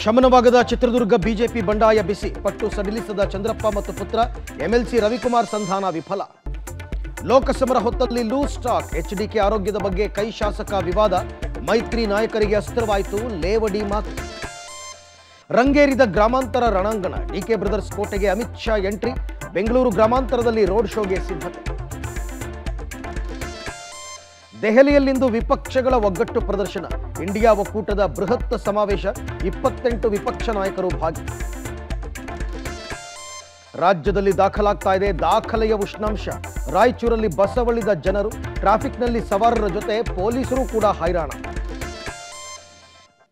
ಶಮನವಾಗದ Chitradurga BJP ಬಂಡಾಯ ಬಿಸಿ ಪಟ್ಟು ಸಡಿಲಿಸದ ಚಂದ್ರಪ್ಪ ಮತ್ತು ಪುತ್ರ ಎಂಎಲ್ಸಿ ರವಿಕುಮಾರ್ ಸಂಧಾನ ವಿಫಲ ಲೋಕಸಮರ ಹೊತ್ತಲ್ಲಿ ಲೂಸ್ ಸ್ಟಾಕ್ ಎಚ್ಡಿಕೆ ಆರೋಗ್ಯದ ಬಗ್ಗೆ ಕೈ ಶಾಸಕ ವಿವಾದ ಮೈತ್ರಿ ನಾಯಕರಿಗೆ ಅಸ್ತ್ರವಾಯಿತು ಲೇವಡಿ ಮಾತು ರಂಗೇರಿದ ಗ್ರಾಮಾಂತರ ರಣಾಂಗಣ ಡಿಕೆ ಬ್ರದರ್ಸ್ ಕೋಟೆಗೆ ಅಮಿತ್ ಶಾ ಎಂಟ್ರಿ ಬೆಂಗಳೂರು ಗ್ರಾಮಾಂತರದಲ್ಲಿ ರೋಡ್ ಶೋಗೆ ಸಿದ್ಧತೆ ದೆಹಲಿಯಲ್ಲಿಂದು ವಿಪಕ್ಷಗಳ ಒಗ್ಗಟ್ಟು ಪ್ರದರ್ಶನ ಇಂಡಿಯಾ ಒಕ್ಕೂಟದ ಬೃಹತ್ ಸಮಾವೇಶ ಇಪ್ಪತ್ತೆಂಟು ವಿಪಕ್ಷ ನಾಯಕರು ಭಾಗಿ ರಾಜ್ಯದಲ್ಲಿ ದಾಖಲಾಗ್ತಾ ಇದೆ ದಾಖಲೆಯ ಉಷ್ಣಾಂಶ ರಾಯಚೂರಲ್ಲಿ ಬಸವಳಿದ ಜನರು ಟ್ರಾಫಿಕ್ನಲ್ಲಿ ಸವಾರರ ಜೊತೆ ಪೊಲೀಸರು ಕೂಡ ಹೈರಾಣ